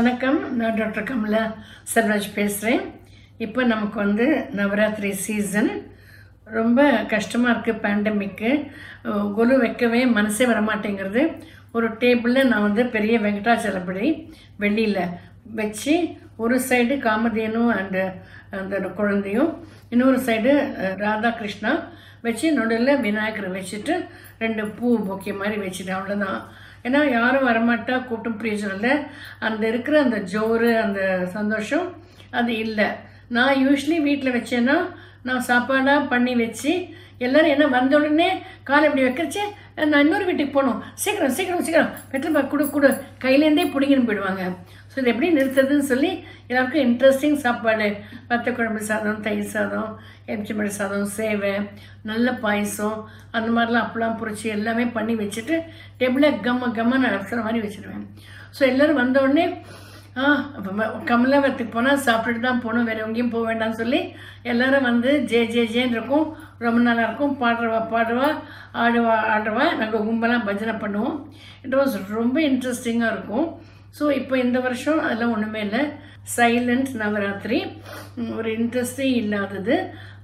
வணக்கம் நான் டாக்டர் கமலா செல்வராஜ் பேசுகிறேன் இப்போ நமக்கு வந்து நவராத்திரி சீசன் ரொம்ப கஷ்டமாக இருக்குது பேண்டமிக்கு கொலு வைக்கவே மனசே வரமாட்டேங்கிறது ஒரு டேபிளில் நான் வந்து பெரிய வெங்கடாச்சலப்படி வெள்ளியில் வச்சு ஒரு சைடு காமதேனு அண்டு அந்த குழந்தையும் இன்னொரு சைடு ராதாகிருஷ்ணா வச்சு நடுவில் விநாயகரை வச்சுட்டு ரெண்டு பூ பொக்கே மாதிரி வச்சுட்டேன் அவ்வளோதான் ஏன்னா யாரும் வரமாட்டா கூட்டம் பிரயோஜனம் இல்லை அந்த இருக்கிற அந்த ஜோறு அந்த சந்தோஷம் அது இல்லை நான் யூஸ்வலி வீட்டில் வச்சேன்னா நான் சாப்பாடாக பண்ணி வச்சு எல்லோரும் என்ன வந்த உடனே காலை இப்படி வைக்கிறச்சே நான் இன்னொரு வீட்டுக்கு போகணும் சீக்கிரம் சீக்கிரம் சீக்கிரம் பெட்ரோல் பேக் கொடு கொடு கையிலேருந்தே பிடிங்கின்னு போயிடுவாங்க ஸோ இது எப்படி நிறுத்துறதுன்னு சொல்லி எல்லாருக்கும் இன்ட்ரெஸ்டிங் சாப்பாடு வத்த குழம்பு சாதம் தயிர் சாதம் எம்சிமடி சாதம் சேவை நல்ல பாயசம் அந்த மாதிரிலாம் அப்பளம் பொரிச்சு எல்லாமே பண்ணி வச்சுட்டு டேபிளில் கம்ம கம்மன்னு நடக்கிற மாதிரி வச்சுருவேன் ஸோ எல்லோரும் வந்த உடனே ஆ அப்போ கமலாவரத்துக்கு போனால் சாப்பிட்டுட்டு தான் போகணும் வேறு எங்கேயும் போக வேண்டாம்னு சொல்லி எல்லாரும் வந்து ஜே ஜே ஜேன்னு இருக்கும் ரொம்ப நல்லா இருக்கும் பாடுறவா பாடுவா ஆடுவா ஆடுவா நாங்கள் கும்பலாக பஜனை பண்ணுவோம் இட் வாஸ் ரொம்ப இன்ட்ரெஸ்டிங்காக இருக்கும் ஸோ இப்போ இந்த வருஷம் அதெல்லாம் ஒன்றுமே இல்லை சைலண்ட் நவராத்திரி ஒரு இன்ட்ரெஸ்டே இல்லாதது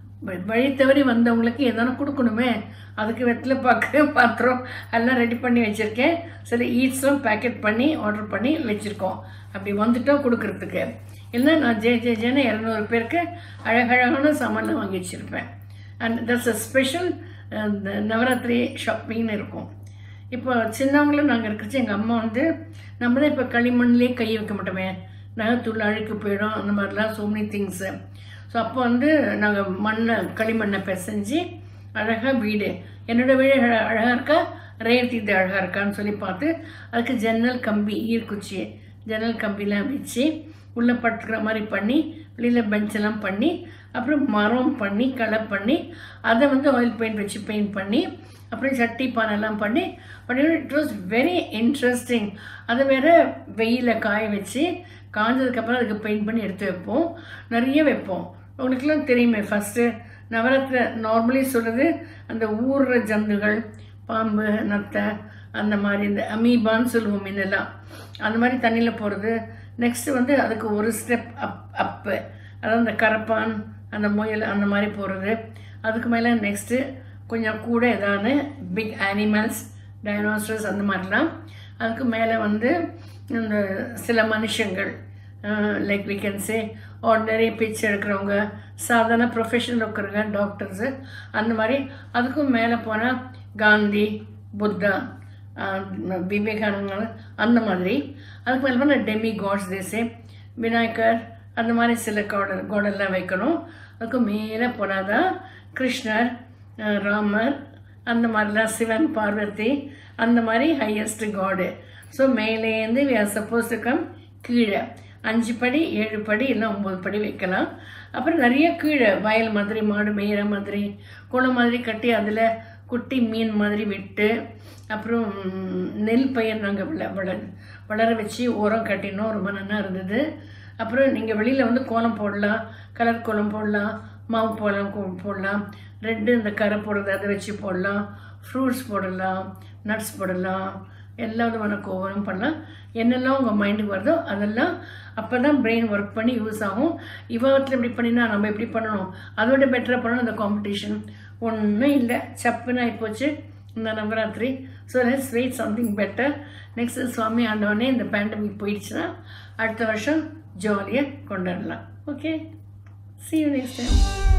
வழி தவறி வந்தவங்களுக்கு எதனா கொடுக்கணுமே அதுக்கு வெற்றில பார்க்க பாத்திரம் எல்லாம் ரெடி பண்ணி வச்சுருக்கேன் சில ஈட்ஸும் பேக்கெட் பண்ணி ஆர்டர் பண்ணி வச்சுருக்கோம் அப்படி வந்துட்டோம் கொடுக்குறதுக்கு இல்லை நான் ஜே ஜே ஜேன்னு இரநூறு பேருக்கு அழகழகான சாமான்லாம் வாங்கி வச்சுருப்பேன் and that's a special Navaratri ஷாப்பிங்னு இருக்கும் இப்போ சின்னவங்களும் நாங்கள் இருக்கிறச்சு எங்கள் அம்மா வந்து நம்ம தான் இப்போ களிமண்லேயே கை வைக்க மாட்டோமே நகைத்தூள் அழுக்கு போயிடும் அந்த மாதிரிலாம் சோ மெனி திங்ஸு ஸோ அப்போ வந்து நாங்கள் மண்ணை களிமண்ணை பிசைஞ்சு அழகாக வீடு என்னோட வீடு அழகாக இருக்கா ரேவதி இது அழகாக இருக்கான்னு சொல்லி பார்த்து அதுக்கு ஜன்னல் கம்பி ஈர்க்குச்சி ஜன்னல் கம்பிலாம் வச்சு உள்ளே படுத்துக்கிற மாதிரி பண்ணி வெளியில் பெஞ்செல்லாம் பண்ணி அப்புறம் மரம் பண்ணி களை பண்ணி அதை வந்து ஆயில் பெயிண்ட் வச்சு பெயிண்ட் பண்ணி அப்புறம் சட்டி பானைலாம் பண்ணி பண்ணி இட் வாஸ் வெரி இன்ட்ரெஸ்டிங் அதை வேறு வெயிலில் காய வச்சு காஞ்சதுக்கப்புறம் அதுக்கு பெயிண்ட் பண்ணி எடுத்து வைப்போம் நிறைய வைப்போம் உங்களுக்குலாம் தெரியுமே ஃபஸ்ட்டு நவராத்திரி நார்மலி சொல்கிறது அந்த ஊறுற ஜந்துகள் பாம்பு நத்தை அந்த மாதிரி இந்த அமீபான்னு சொல்லுவோம் முன்னெல்லாம் அந்த மாதிரி தண்ணியில் போகிறது நெக்ஸ்ட்டு வந்து அதுக்கு ஒரு ஸ்டெப் அப் அப்பு அதாவது அந்த கரப்பான் அந்த முயல் அந்த மாதிரி போகிறது அதுக்கு மேலே நெக்ஸ்ட்டு கொஞ்சம் கூட ஏதாவது பிக் அனிமல்ஸ் டைனோசரஸ் அந்த மாதிரிலாம் அதுக்கு மேலே வந்து இந்த சில மனுஷங்கள் like we can say ordinary பிச் எடுக்கிறவங்க சாதாரண ப்ரொஃபஷனல் இருக்கிறவங்க டாக்டர்ஸு அந்த மாதிரி அதுக்கும் மேலே போனால் காந்தி புத்தா விவேகானந்தர் அந்த மாதிரி அதுக்கு மேலே போனால் டெமி காட்ஸ் தேசே விநாயகர் அந்த மாதிரி சில காடல் காடெல்லாம் வைக்கணும் அதுக்கு மேலே போனால் தான் கிருஷ்ணர் ராமர் அந்த மாதிரிலாம் சிவன் பார்வதி அந்த மாதிரி ஹையஸ்ட் காடு ஸோ மேலேருந்து we are supposed to come கீழே அஞ்சு படி ஏழு படி இல்லை ஒம்பது படி வைக்கலாம் அப்புறம் நிறைய கீழே வயல் மாதிரி மாடு மேயிற மாதிரி குளம் மாதிரி கட்டி அதில் குட்டி மீன் மாதிரி விட்டு அப்புறம் நெல் பயிர் நாங்கள் வள வள வளர வச்சு உரம் கட்டினோம் ரொம்ப நல்லா இருந்தது அப்புறம் நீங்கள் வெளியில் வந்து கோலம் போடலாம் கலர் கோலம் போடலாம் மாவு கோலம் போடலாம் ரெட்டு இந்த கரை போடுறது அதை வச்சு போடலாம் ஃப்ரூட்ஸ் போடலாம் நட்ஸ் போடலாம் எல்லா விதமான கோவலும் பண்ணலாம் என்னெல்லாம் உங்கள் மைண்டுக்கு வருதோ அதெல்லாம் அப்போ தான் பிரெயின் ஒர்க் பண்ணி யூஸ் ஆகும் இவத்தில் இப்படி பண்ணினா நம்ம எப்படி பண்ணணும் அதோட பெட்டராக பண்ணணும் அந்த காம்படிஷன் ஒன்றும் இல்லை சப்புன்னு ஆகிப்போச்சு இந்த Navaratri so let's wait something better next சுவாமி ஆண்டவனே இந்த பேண்டமிக் போயிடுச்சுன்னா அடுத்த வருஷம் ஜாலியாக கொண்டாடலாம் okay see you next time